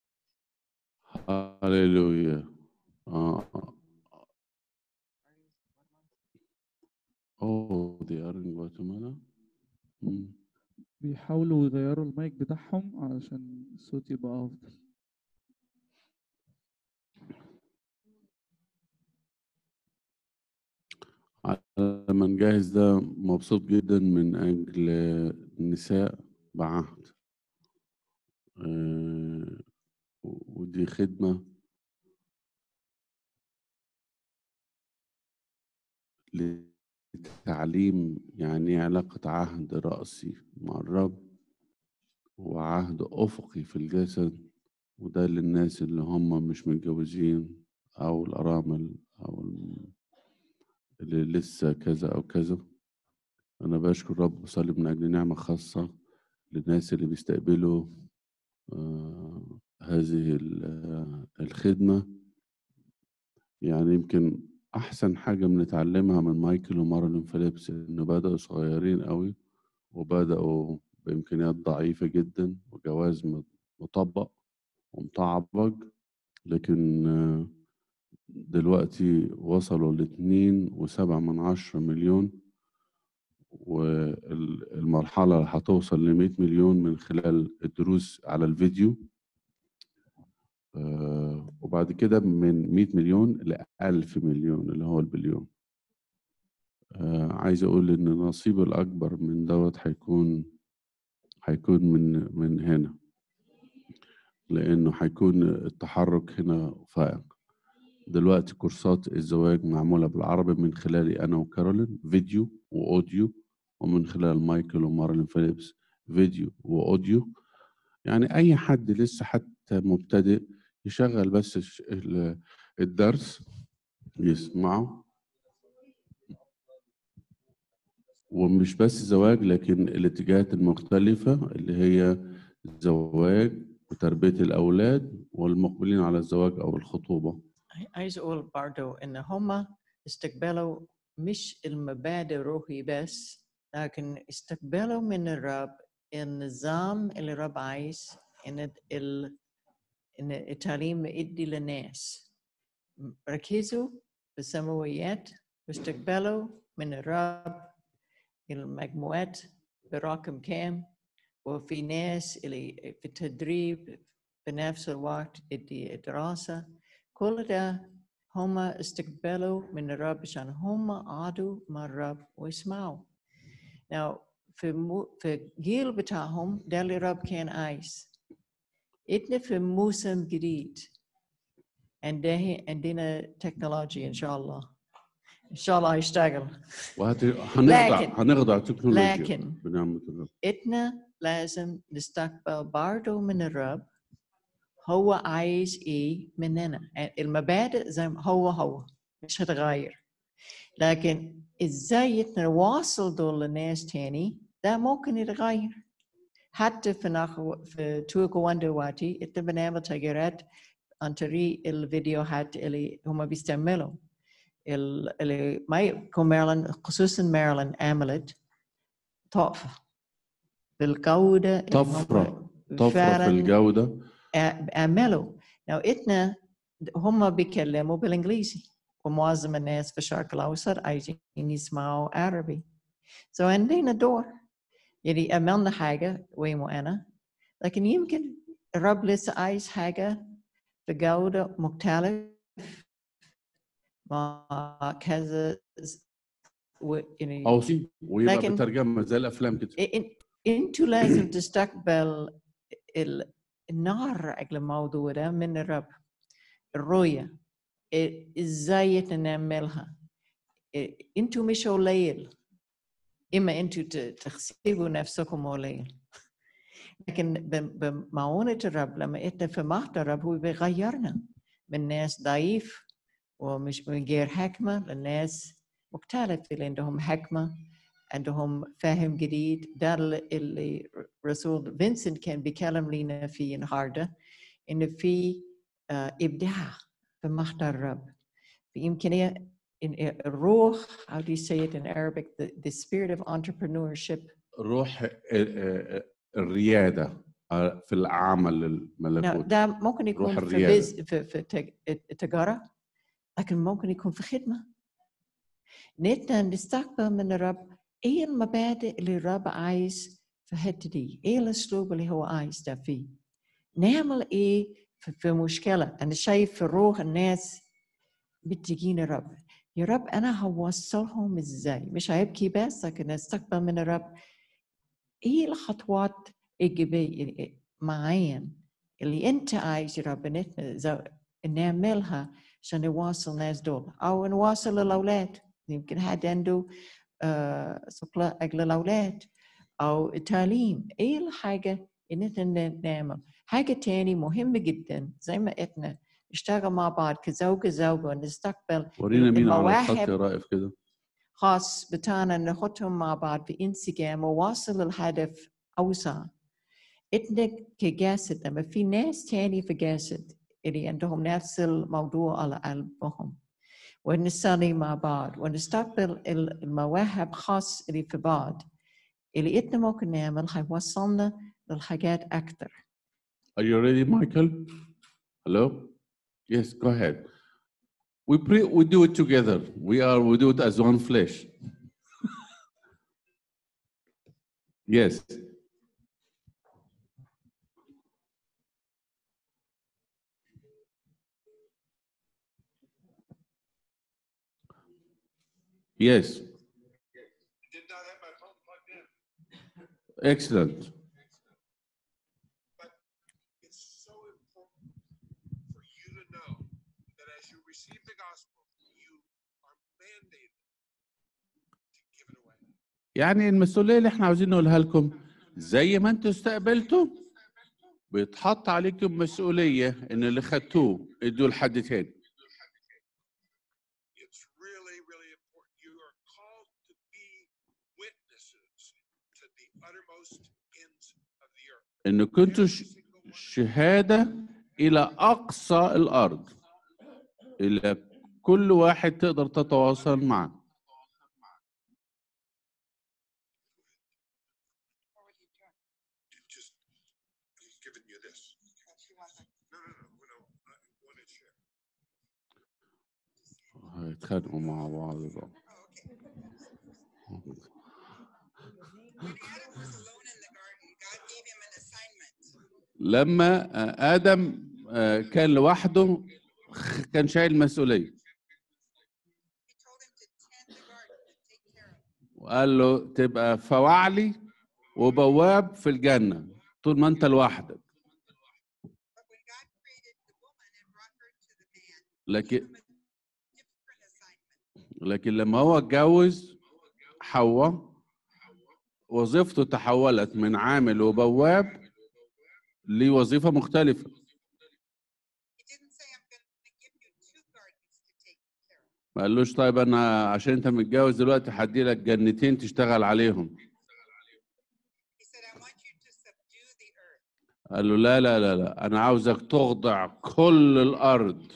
هللويا آه. Oh, they are in Guatemala. مم. بيحاولوا يغيروا المايك بتاعهم علشان الصوت يبقى أفضل على ما نجهز ده مبسوط جدا من أجل النساء بعهد آه، ودي خدمة لتعليم يعني إيه علاقة عهد رأسي مع الرب وعهد أفقي في الجسد وده للناس اللي هم مش متجوزين أو الأرامل أو ال- اللي لسه كذا أو كذا أنا بشكر رب وصلي من أجل نعمة خاصة للناس اللي بيستقبلوا آه، هذه ال- آه، الخدمة يعني يمكن أحسن حاجة بنتعلمها من مايكل ومارلين فيليبس إنه بدأوا صغيرين قوي وبدأوا بإمكانيات ضعيفة جدا وجواز م- مطبق ومطعبج لكن آه، دلوقتي وصلوا لاتنين وسبعة من عشرة مليون والمرحلة اللي هتوصل لمية مليون من خلال الدروس على الفيديو آه، وبعد كده من 100 مليون ل 1000 مليون اللي هو البليون آه، عايز اقول ان النصيب الاكبر من دوت هيكون هيكون من من هنا لانه هيكون التحرك هنا فائق دلوقتي كورسات الزواج معمولة بالعربي من خلالي أنا وكارولين فيديو وأوديو ومن خلال مايكل ومارلين فيليبس فيديو وأوديو يعني أي حد لسه حتى مبتدئ يشغل بس الش- ال- الدرس يسمعه ومش بس زواج لكن الاتجاهات المختلفة اللي هي الزواج وتربية الأولاد والمقبلين على الزواج أو الخطوبة عايز اقول برضو ان هم استقبلوا مش المبادئ الروحي بس لكن استقبلوا من الرب النظام اللي الرب عايز ان ال... ان التعليم يدي للناس ركزوا في السماويات واستقبلوا من الرب المجموعات برقم كام وفي ناس اللي في التدريب بنفس الوقت الدي- الدراسة كل ده هم استقبلوا من الرب عشان هم قعدوا مع الرب ويسمعوا Now في مو في الجيل بتاعهم ده اللي الرب كان عايز إحنا في موسم جديد عندنا عندنا تكنولوجيا إن شاء الله إن شاء الله هيشتغل وهت... هنخضع لكن- هنخضع تكنولوجيا لكن بنعمة الرب إحنا لازم نستقبل برضه من الرب هو عايز إيه مننا المبادئ زي ما هو هو مش هتغير لكن إزاي نواصل دول للناس تاني ده ممكن يتغير حتى في نخو في توكوان دلوقتي إحنا بنعمل تغييرات عن طريق الفيديوهات اللي هم بيستعملوا ال- اللي ما يكون ميرلين خصوصا ميرلين عملت تحفة بالجودة اللي هم طفرة طفرة في فعلاً الجودة عملوا لو إتنا هم بيتكلموا بالإنجليزي ومعظم الناس في الشرق الأوسط عايزين يسمعوا عربي so عندنا دور يعني عملنا حاجة وين وأنا لكن يمكن الرب لسه عايز حاجة بجودة مختلف مع كذا و- يعني أو سي ويبقى لكن- بترجمة زي الأفلام كده إن- انتوا لازم تستقبل ال- النار على الموضوع ده من الرب الرؤية إ- ازاي نعملها إ- انتوا مش قليل اما انتوا ت- تحسبوا نفسكم قليل لكن ب- بمعونة الرب لما انت في محضر الرب هو بيغيرنا من ناس ضعيف ومش من غير حكمة لناس مختلف اللي عندهم حكمة عندهم فهم جديد ده اللي رسول فينسنت كان بيكلم لنا فيه النهارده ان في آه، ابداع في محضر الرب في امكانيه إن الروح how do you say it in Arabic the, the spirit of entrepreneurship روح ال- ال- الريادة آه، في العمل no, الملكوت ده ممكن يكون في الريادة. بز في, في تج- التجاره لكن ممكن يكون في خدمه نتنا نستقبل من الرب ايه المبادئ اللي الرب عايز في الحته دي ايه الاسلوب اللي هو عايز ده فيه نعمل ايه في, في مشكله انا شايف في الروح الناس بتجيني الرب يا رب انا هوصلهم ازاي مش هيبكي بس لكن استقبل من الرب ايه الخطوات ايجابيه معين اللي انت عايز يا رب نت- زو- نعملها عشان نواصل الناس دول او نواصل الاولاد يمكن حد عنده آه سبلا اجل الاولاد او تعليم ايه الحاجه اللي احنا نعمل حاجه تاني مهمه جدا زي ما احنا نشتغل مع بعض كزوجة زوجة ونستقبل ورينا مين على الخط المواهب يا رائف كده خاص بتاعنا نحطهم مع بعض في انسجام وواصل الهدف أوسع إحنا كجسد لما في ناس تاني في جسد اللي عندهم نفس الموضوع على قلبهم ونصلي مع بعض ونستقبل المواهب خاص اللي في بعض اللي إحنا ممكن نعمل هيوصلنا للحاجات أكتر Are you ready, Michael? Hello? Yes, go ahead. We pray, we do it together. We are, we do it as one flesh. yes. Yes. Did not have my phone plugged in. Excellent. It's so important for you to know that as you receive the gospel, you are mandated to give it away. يعني المسؤولية اللي احنا عاوزين نقولها لكم زي ما انتوا استقبلتوا بيتحط عليكم مسؤولية ان اللي خدتوه ادوا لحد تاني. It's really, really important. You are called to be witnesses to the uttermost ends of the earth. ان كنتوا ش- شهادة الى اقصى الارض. الى كل واحد تقدر تتواصل معه. Just, he's giving you this. No, no, no, no, I want to share. هيتخانقوا مع بعض بقى. When Adam was alone in the garden, God gave him an assignment. لما آه، ادم آه، كان لوحده خ- كان شايل مسؤولية. He told him to tend the garden and take care of it. وقال له تبقى فواعلي وبواب في الجنة طول ما انت لوحدك But when God created the woman and brought her to the man, لكن he gave him a different assignment. لكن لما هو اتجوز حواء وظيفته تحولت من عامل وبواب لوظيفة مختلفة He didn't say, I'm going to give you two gardens to take care of. ما قالوش طيب انا عشان انت متجوز دلوقتي هدي لك جنتين تشتغل عليهم He said, I want you to subdue the earth. قال له لا لا لا لا انا عاوزك تخضع كل الارض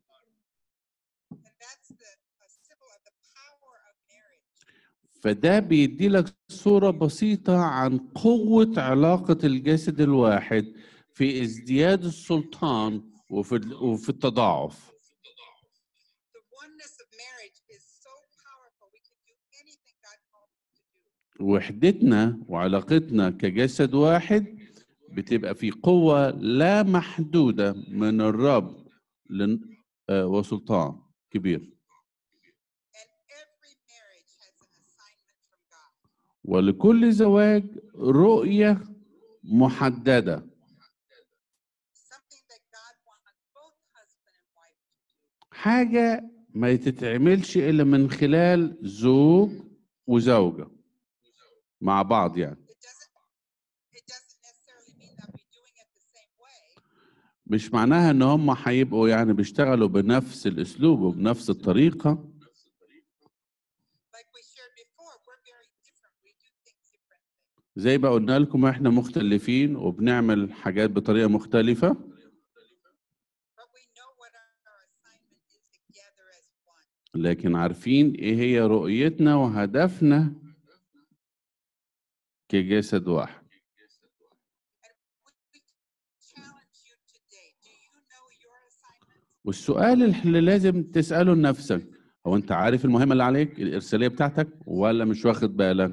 And that's the a symbol of the power of marriage. فده بيدي لك صورة بسيطة عن قوة علاقة الجسد الواحد في ازدياد السلطان وفي وفي التضاعف The oneness of marriage is so powerful. We can do anything God called us to do. وحدتنا وعلاقتنا كجسد واحد بتبقى في قوة لا محدودة من الرب لن- آه، وسلطان كبير And every marriage has an assignment from God. ولكل زواج رؤية محددة Something that God wants both husband and wife to do. حاجة ما تتعملش إلا من خلال زوج وزوجة مع بعض يعني It doesn't it doesn't necessarily mean that we're doing it the same way, مش معناها إن هم هيبقوا يعني بيشتغلوا بنفس الأسلوب وبنفس الطريقة like we shared before. We're very different. We do things differently. زي ما قلنا لكم إحنا مختلفين وبنعمل حاجات بطريقة مختلفة But we know what our, our assignment is together as one. لكن عارفين إيه هي رؤيتنا وهدفنا كجسد واحد We challenge you today. Do you know your assignment? والسؤال اللي لازم تسأله لنفسك هو انت عارف المهمه اللي عليك الارساليه بتاعتك ولا مش واخد بالك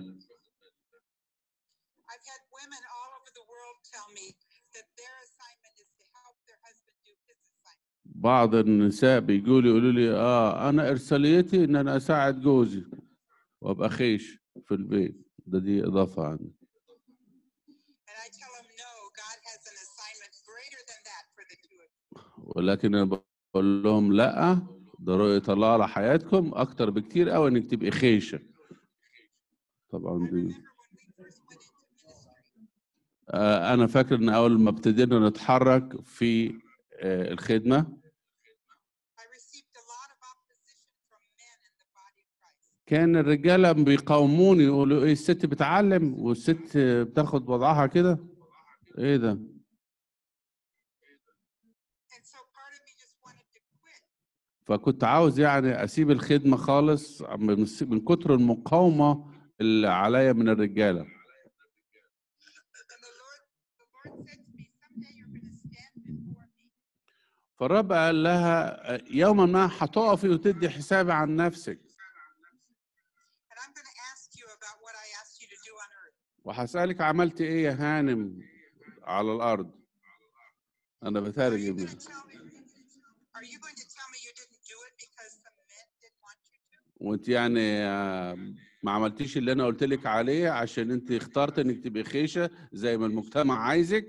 I've had women all over the world tell me that their assignment is to help their husband do his assignment. بعض النساء بيقولوا يقولوا لي اه انا ارساليتي ان انا اساعد جوزي وابقى خيش في البيت ده دي اضافه عندي And I tell them, no, God has an assignment greater than that for the two of you. ولكن انا بقول لهم لا ده رؤيه الله على حياتكم اكتر بكتير قوي انك تبقي خيشه طبعا I دي remember when we first went into ministry, آه، انا فاكر ان اول ما ابتدينا نتحرك في آه، الخدمه I received a lot of opposition from men in the body of Christ. كان الرجاله بيقاوموني يقولوا ايه الست بتعلم والست بتاخد وضعها كده ايه ده And so part of me just wanted to quit. فكنت عاوز يعني اسيب الخدمه خالص من من كتر المقاومه اللي عليا من الرجاله And the Lord, the Lord said to me, someday you're going to stand before me. فالرب قال لها يوما ما هتقفي وتدي حساب عن نفسك And I'm going to ask you about what I asked you to do on earth. وهسألك عملت ايه يا هانم على الارض انا Are you بترجم going يعني. to tell me? Are you going to tell me you didn't do it because some men didn't want you to? وانت يعني آه، ما عملتيش اللي انا قلت لك عليه عشان انت اخترت انك تبقي خيشه زي ما المجتمع عايزك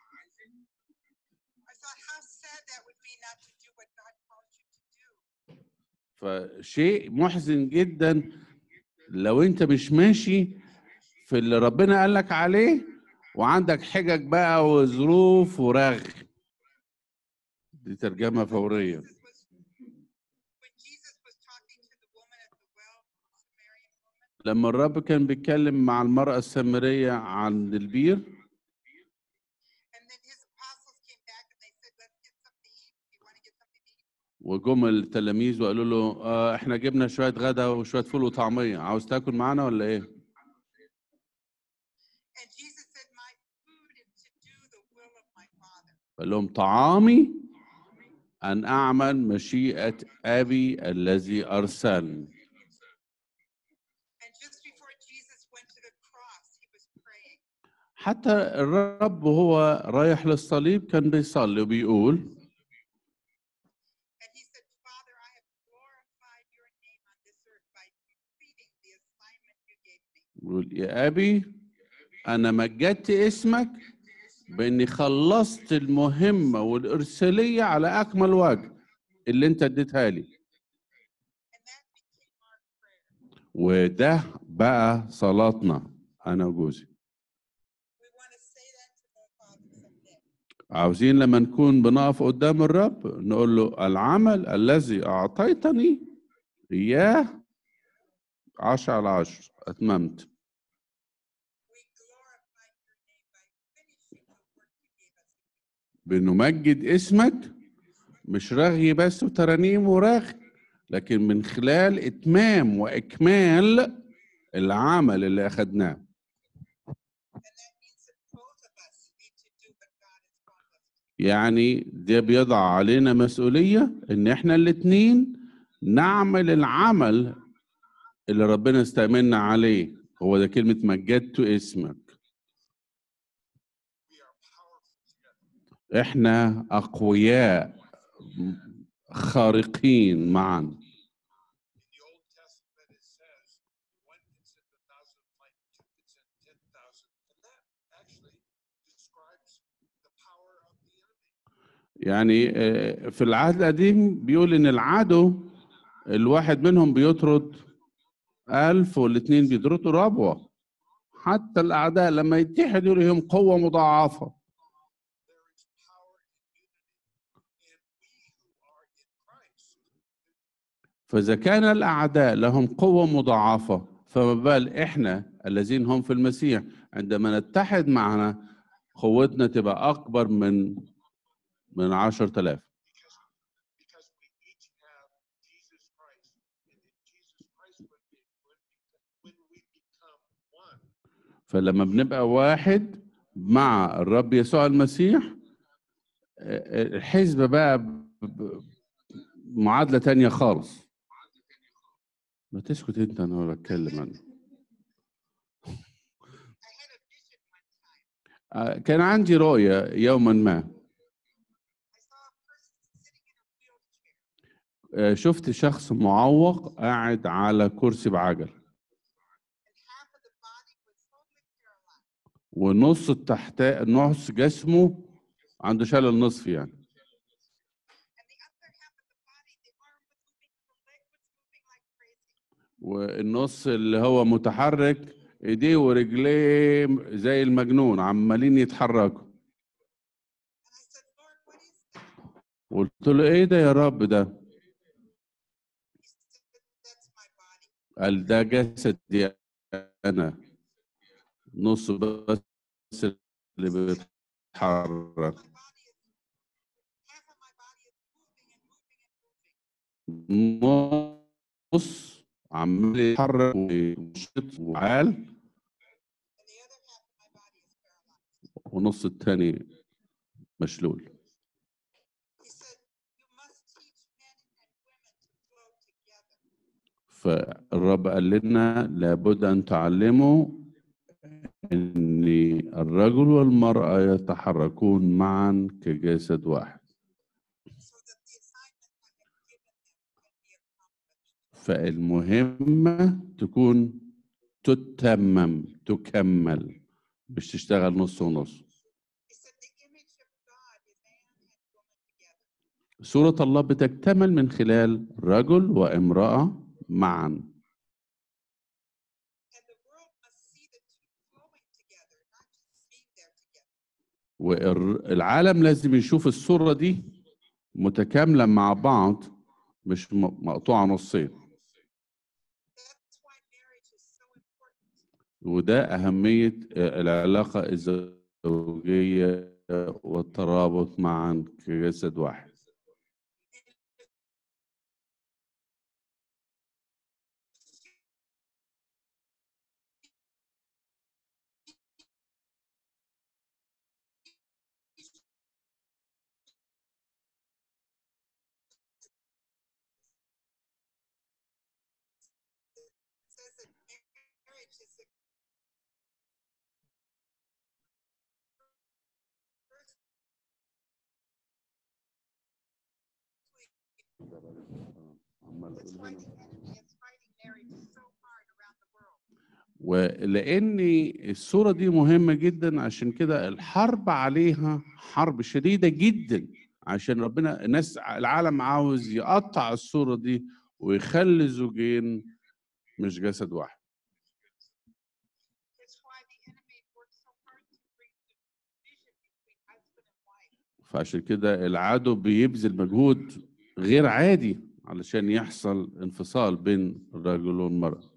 I thought how sad that would be not to do what God called you to do. فشيء محزن جدا لو انت مش ماشي في اللي ربنا قال لك عليه وعندك حجج بقى وظروف ورغي دي ترجمه فوريه Jesus was, when Jesus was talking to the woman at the well, the Samaritan woman, لما الرب كان بيتكلم مع المرأة السامرية عن البير and then his apostles came back and they said, let's get something to eat. Do you want to get something to eat? وجم التلاميذ وقالوا له آه احنا جبنا شوية غدا وشوية فول وطعمية عاوز تاكل معانا ولا ايه؟ And Jesus said, my food is to do the will of my Father. قال لهم طعامي أن أعمل مشيئة أبي الذي أرسلني And just before Jesus went to the cross, he was praying. حتى الرب وهو رايح للصليب كان بيصلي وبيقول And he said, Father, I have glorified your name on this earth by completing the assignment you gave me. بيقول يا أبي أنا مجدت اسمك بإني خلصت المهمة والإرسالية على أكمل وجه اللي أنت اديتها لي And that became our prayer. وده بقى صلاتنا أنا وجوزي We want to say that to the Father someday. عاوزين لما نكون بنقف قدام الرب نقول له العمل الذي أعطيتني إياه عشر على عشر أتممت We glorified your name by finishing the work you gave us. to do. بنمجد اسمك مش رغي بس وترانيم ورغي لكن من خلال اتمام واكمال العمل اللي اخدناه And that means that both of us need to do what God has called us to. يعني ده بيضع علينا مسؤوليه ان احنا الاتنين نعمل العمل اللي ربنا استأمنا عليه هو ده كلمه مجدت اسمك We are powerful together. احنا اقوياء خارقين معا In the Old Testament, it says, one can send a thousand flight, two can send ten thousand. And that actually describes the power of the enemy. يعني آه، في العهد القديم بيقول ان العدو الواحد منهم بيطرد ألف والاتنين بيطردوا ربوة حتى الأعداء لما يتحدوا لهم قوة مضاعفة There is power in unity. And we who are in Christ فإذا كان الأعداء لهم قوة مضاعفة فما بال إحنا الذين هم في المسيح عندما نتحد معنا قوتنا تبقى أكبر من من عشرة آلاف because, because we each have Jesus Christ. And in Jesus Christ, when we, when, we, when we become one, فلما بنبقى واحد مع الرب يسوع المسيح آه، الحزب بقى ب- ب- معادلة تانية خالص ما تسكت انت انا بتكلم انا I had a vision one time. آه، كان عندي رؤية يوما ما I saw a person sitting in a wheelchair, آه، شفت شخص معوق قاعد على كرسي بعجل and half of the body was totally paralyzed. ونص التحت نص جسمه عنده شلل نصفي يعني And the other half of the body, the arm was moving, the leg was moving like crazy. والنص اللي هو متحرك ايديه ورجليه زي المجنون عمالين يتحركوا And I said, Lord, what is that? قلت له ايه ده يا رب ده He said, That's my body. قال ده جسدي انا نص بس اللي بيتحرك My body is, half of my body is moving and moving and moving. نص عمال يتحرك وينشط وعال And the other half of my body is paralyzed. ونص التاني مشلول He said, You must teach men and women to flow together. فالرب قال لنا لابد أن تعلموا أن الرجل والمرأة يتحركون معا كجسد واحد so that the assignment I have given them can be accomplished. فالمهمة تكون تتمم تكمل مش تشتغل نص ونص He said the image of God is man and woman together. صورة الله بتكتمل من خلال رجل وامرأة معا And the world must see the two flowing together, not just being there together. والعالم لازم يشوف الصورة دي متكاملة مع بعض مش م- مقطوعة نصين That's why marriage is so important. وده أهمية العلاقة الزوجية والترابط معا كجسد واحد It says that marriage is the first That's why the enemy is fighting marriage so hard around the world. ولأن الصورة دي مهمة جدا عشان كده الحرب عليها حرب شديدة جدا عشان ربنا الناس العالم عاوز يقطع الصورة دي ويخلي زوجين مش جسد واحد It's why the enemy works so hard to bring division between husband and wife. فعشان كده العدو بيبذل مجهود غير عادي علشان يحصل انفصال بين الرجل والمرأة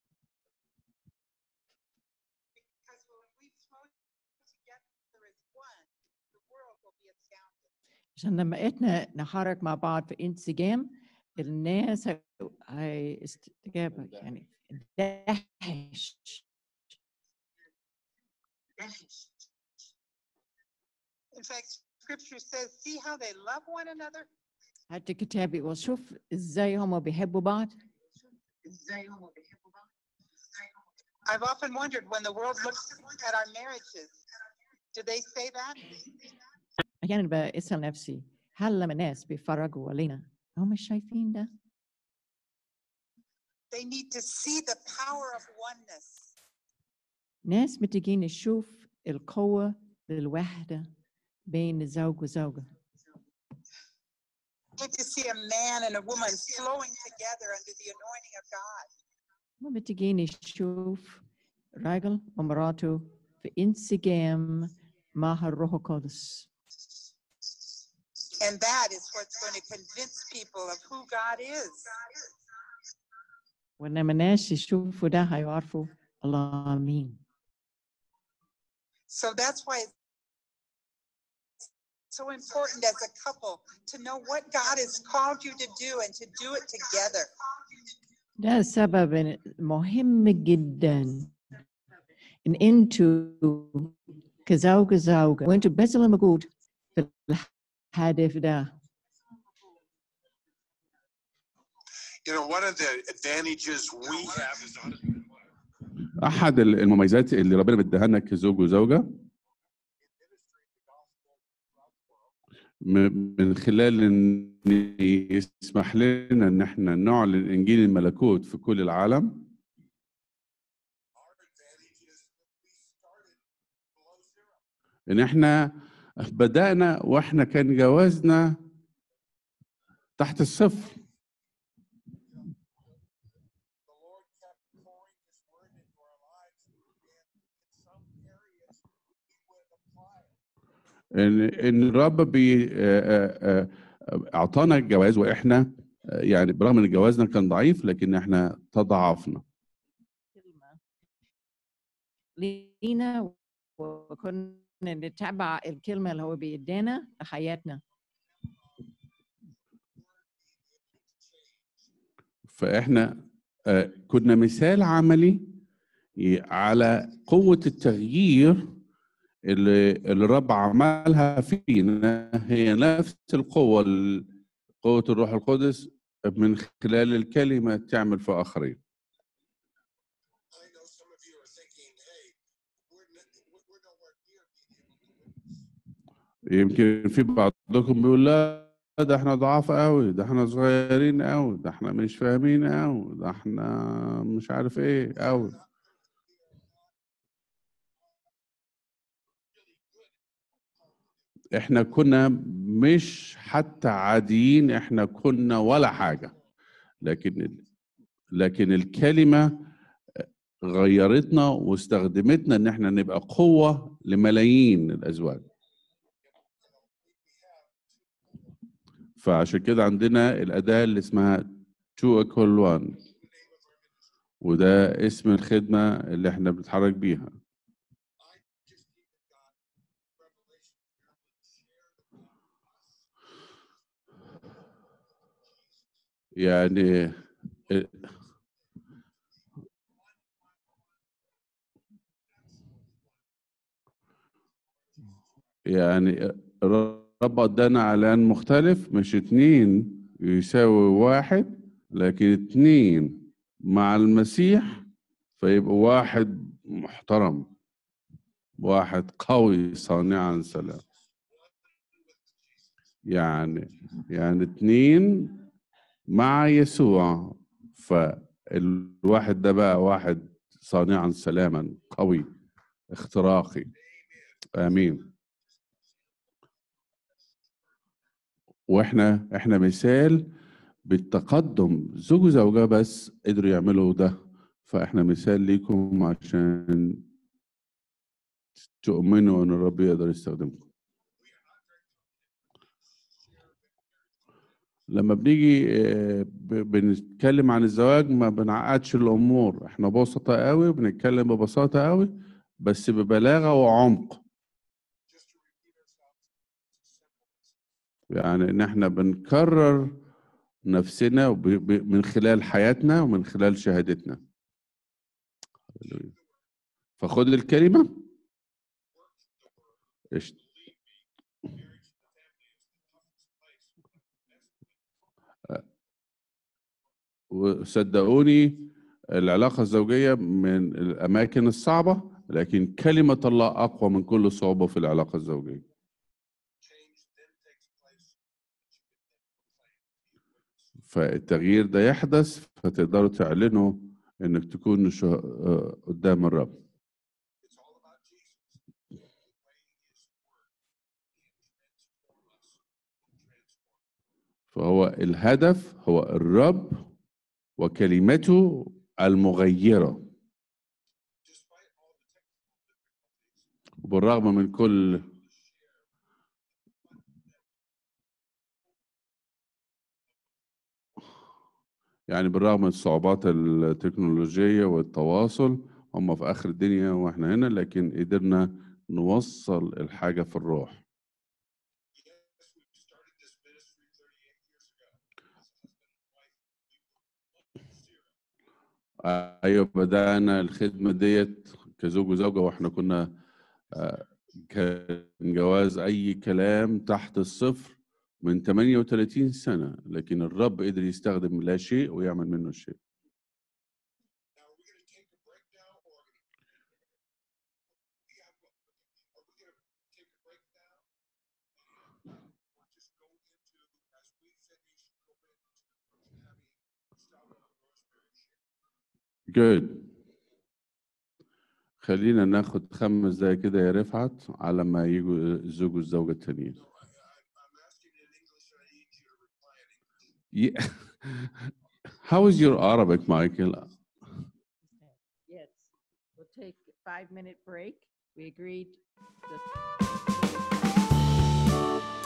Because when we flow together as one, the world will be astounded. عشان لما احنا نحرك مع بعض في انسجام الناس هي- هيستجابوا يعني دهش In fact, scripture says, see how they love one another? حتى الكتاب بيقول شوف ازاي هما بيحبوا بعض I've often wondered when the world looks at our marriages, do they say that? احيانا بسال نفسي هل لما الناس بيتفرجوا علينا هم مش شايفين ده؟ They need to see the power of oneness. ناس محتاجين نشوف القوة للوحدة بين الزوج والزوجة They need to see a man and a woman flowing together under the anointing of God. هم محتاجين يشوف راجل ومراته في انسجام مع الروح القدس And that is what's going to convince people of who God is. ولما الناس يشوفوا ده هيعرفوا الله مين So that's why it's so important as a couple to know what God has called you to do and to do it together. ده سبب مهم جدا ان انتوا كزوج زوجة وانتوا بذلوا مجهود في الهدف ده You know, one of the advantages we have is احد المميزات اللي ربنا مديها لنا كزوج وزوجه م- من خلال ان يسمح لنا ان احنا نعلن انجيل الملكوت في كل العالم ان احنا بدانا واحنا كان جوازنا تحت الصفر the Lord kept pouring His word into our lives, and in some areas we would apply it. ان ان الرب بي آه، آه، آه، اعطانا الجواز واحنا آه، يعني برغم ان جوازنا كان ضعيف لكن احنا تضاعفنا كلمة لينا وكنا نتبع الكلمة اللي هو بيدينا لحياتنا فاحنا آه، كنا مثال عملي ي- على قوة التغيير اللي اللي الرب عملها فينا هي نفس القوة ال- قوة الروح القدس من خلال الكلمة تعمل في آخرين I know some of you are thinking, hey, we're, n- we're nowhere near being able to witness. يمكن في بعضكم بيقول لا ده احنا ضعاف قوي ده احنا صغيرين قوي ده احنا مش فاهمين قوي ده احنا مش عارف ايه قوي احنا كنا مش حتى عاديين احنا كنا ولا حاجة لكن لكن الكلمة غيرتنا واستخدمتنا ان احنا نبقى قوة لملايين الازواج فعشان كده عندنا الأداة اللي اسمها two equal one وده اسم الخدمة اللي احنا بنتحرك بيها يعني يعني الرب ادانا اعلان مختلف مش اتنين يساوي واحد لكن اتنين مع المسيح فيبقوا واحد محترم واحد قوي صانعا سلام يعني يعني اتنين مع يسوع فالواحد ده بقى واحد صانعا سلاما قوي اختراقي امين واحنا احنا مثال بالتقدم زوج وزوجه بس قدروا يعملوا ده فاحنا مثال ليكم عشان تؤمنوا ان الرب يقدر يستخدمكم لما بنيجي آه، ب- بنتكلم عن الزواج ما بنعقدش الامور احنا بسطة قوي وبنتكلم ببساطة قوي بس ببلاغة وعمق يعني ان احنا بنكرر نفسنا وب- ب- من خلال حياتنا ومن خلال شهادتنا هللويا. فخد الكلمة اشت- وصدقوني العلاقة الزوجية من الأماكن الصعبة لكن كلمة الله أقوى من كل صعوبة في العلاقة الزوجية فالتغيير ده يحدث فتقدروا تعلنوا انك تكونوا شه- آه، قدام الرب فهو الهدف هو الرب وكلمته المغيرة وبالرغم من كل يعني بالرغم من الصعوبات التكنولوجية والتواصل هم في آخر الدنيا وإحنا هنا لكن قدرنا نوصل الحاجة في الروح أيوة بدأنا الخدمة ديت كزوج وزوجة وإحنا كنا آه، كان جواز أي كلام تحت الصفر من 38 سنة لكن الرب قدر يستخدم لا شيء ويعمل منه شيء Now, are we going to take a break now, or are we have, are we going to take a break now? Or just go into, as we finish, go into having Gustavo and Rosemary share? Good. خلينا ناخد خمس دقايق كده يا رفعت على ما يجوا الزوج والزوجة التانيين. I, I'm asking in English, and I need you to reply in English. Yeah. How is your Arabic, Michael? Yes. We'll take a five minute break. We agreed. the-